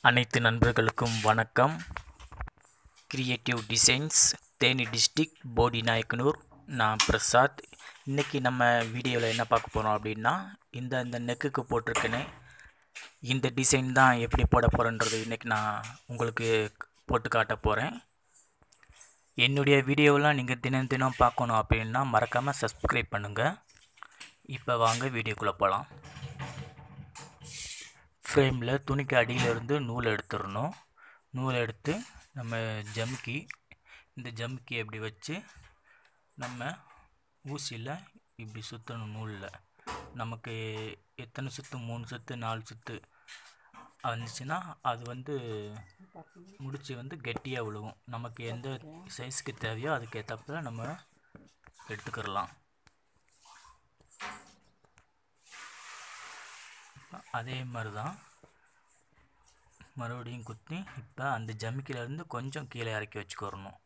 அனைத்து நண்பர்களுக்கும் வணக்கம் creative designs Theni district Bodi Nayakkanur நான் பிரசாத் இன்றைக்கி நம்ம வீடியோவில் என்ன பார்க்க போகிறோம் அப்படின்னா இந்த இந்த நெக்குக்கு போட்டிருக்கேனே இந்த டிசைன் தான் எப்படி போட போகிறேன்றது இன்றைக்கி நான் உங்களுக்கு போட்டு காட்ட போகிறேன் என்னுடைய வீடியோவெலாம் நீங்கள் தினம் தினம் பார்க்கணும் அப்படின்னா மறக்காமல் சப்ஸ்கிரைப் பண்ணுங்கள் இப்போ வாங்க வீடியோக்குள்ளே போகலாம் ஃப்ரேமில் துணிக்கு அடியிலிருந்து நூல் எடுத்துடணும் நூல் எடுத்து நம்ம ஜம்கி இந்த ஜம்கி அப்படி வச்சு நம்ம ஊசியில் இப்படி சுற்றணும் நூலில் நமக்கு எத்தனை சுற்று மூணு சுற்று நாலு சுற்று வந்துச்சுன்னா அது வந்து முடிச்சு வந்து கெட்டியாக விழுகும் நமக்கு எந்த சைஸ்க்கு தேவையோ அதுக்கு ஏற்றப்பல நம்ம எடுத்துக்கிடலாம் அதே மாதிரி தான் மறுபடியும் குத்தி இப்போ அந்த ஜமிக்கிலேருந்து கொஞ்சம் கீழே இறக்கி வச்சுக்கிறணும்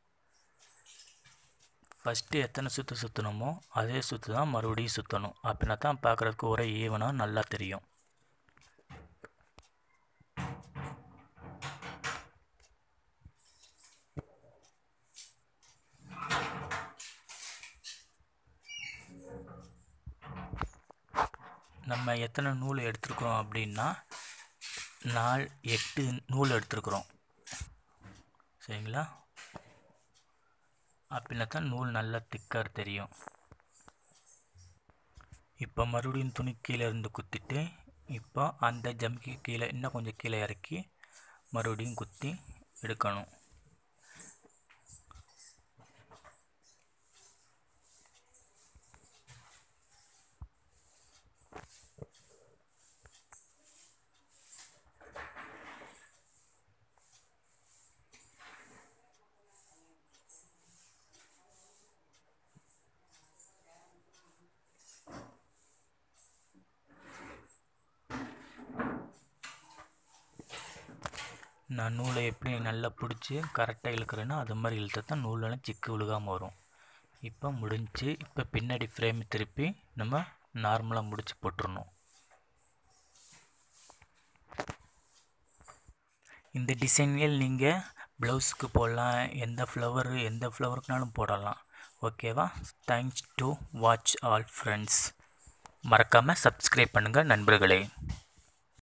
ஃபஸ்ட்டு எத்தனை சுற்று சுற்றணுமோ அதே சுற்று தான் மறுபடியும் சுற்றணும் அப்படின்னா தான் பார்க்குறதுக்கு ஒரே ஈவனாக நல்லா தெரியும் நம்ம எத்தனை நூல் எடுத்துருக்குறோம் அப்படின்னா நாலு எட்டு நூல் எடுத்துருக்குறோம் சரிங்களா அப்படின்னா தான் நூல் நல்லா திக்காக தெரியும் இப்போ மறுபடியும் துணி கீழே இருந்து குத்திட்டு இப்போ அந்த ஜம்கி கீழே இன்னும் கொஞ்சம் கீழே இறக்கி மறுபடியும் குத்தி எடுக்கணும் நான் நூலை எப்படி நல்லா பிடிச்சி கரெக்டாக இழுக்கிறேனோ அது மாதிரி இழுத்தா தான் நூலெல்லாம் சிக்கு விழுகாமல் வரும் இப்போ முடிஞ்சு இப்போ பின்னாடி ஃப்ரேம் திருப்பி நம்ம நார்மலாக முடிச்சு போட்டுருணும் இந்த டிசைன்கள் நீங்கள் ப்ளவுஸுக்கு போடலாம் எந்த ஃப்ளவரு எந்த ஃப்ளவருக்குனாலும் போடலாம் ஓகேவா thanks to watch all friends மறக்காமல் சப்ஸ்கிரைப் பண்ணுங்கள் நண்பர்களே